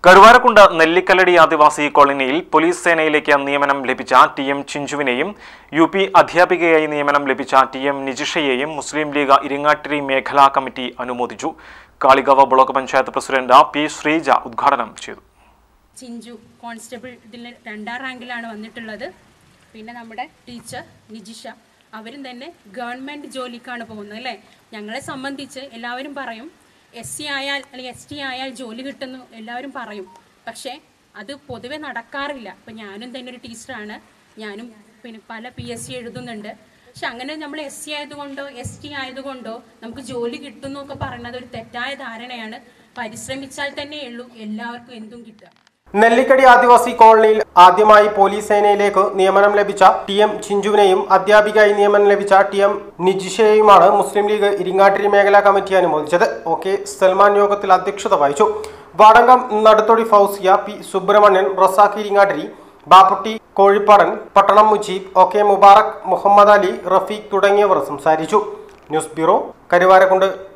കരുവാരക്കുണ്ട് നെല്ലിക്കല്ലടി ആദിവാസി കോളനിയിൽ പോലീസ് സേനയിലേക്ക് നിയമനം ലഭിച്ച ടി എം ചിഞ്ചുവിനെയും യു പി അധ്യാപികയായി നിയമനം ലഭിച്ച ടി എം നിജിഷയെയും മുസ്ലിം ലീഗ് ഇരിങ്ങാട്ടിരി മേഖലാ കമ്മിറ്റി അനുമോദിച്ചു Kalikavu block panchayat president P Sreeja ഉദ്ഘാടനം ചെയ്തു ചിഞ്ചു കോൺസ്റ്റബിൾ ഇതിൽ രണ്ടാം റാങ്കിലാണ് വന്നിട്ടുള്ളത് പിന്നെ നമ്മുടെ ടീച്ചർ നിജിഷ അവരും തന്നെ ഗവൺമെൻറ് ജോലിക്കാണ് പോകുന്നത് അല്ലേ ഞങ്ങളെ സംബന്ധിച്ച് എല്ലാവരും പറയും എസ് സി ആയാൽ അല്ലെങ്കിൽ എസ് ടി ആയാൽ ജോലി കിട്ടുന്നു എല്ലാവരും പറയും പക്ഷേ അത് പൊതുവെ നടക്കാറില്ല ഇപ്പം ഞാനും തന്നെ ഒരു ടീച്ചറാണ് ഞാനും പിന്നെ പല പി എസ് സി എഴുതുന്നുണ്ട് പക്ഷെ അങ്ങനെ നമ്മൾ എസ് സി ആയതുകൊണ്ടോ എസ് ടി ആയതുകൊണ്ടോ നമുക്ക് ജോലി കിട്ടുന്നു ഒക്കെ പറയുന്നത് ഒരു തെറ്റായ ധാരണയാണ് പരിശ്രമിച്ചാൽ തന്നെയുള്ളൂ എല്ലാവർക്കും എന്തും കിട്ടുക നെല്ലിക്കടി ആദിവാസി കോളനിയിൽ ആദ്യമായി പോലീസ് സേനയിലേക്ക് നിയമനം ലഭിച്ച ടി എം ചിഞ്ചുവിനെയും അധ്യാപികയായി നിയമനം ലഭിച്ച ടി എം നിജിഷയെയുമാണ് മുസ്ലിം ലീഗ് ഇരിങ്ങാട്ടിരി മേഖലാ കമ്മിറ്റി അനുമോദിച്ചത് ഒ കെ സൽമാൻ യോഗത്തിൽ അധ്യക്ഷത വഹിച്ചു Vadankam Naduthodi Fousiya P Subrahmanyan Razak Iringattiri Bapputty Kozhippadan Pattanam Mujeeb O K Mubarak Muhammad Ali Rafeeq തുടങ്ങിയവർ സംസാരിച്ചു ന്യൂസ് ബ്യൂറോ കരുവാരക്കുണ്ട്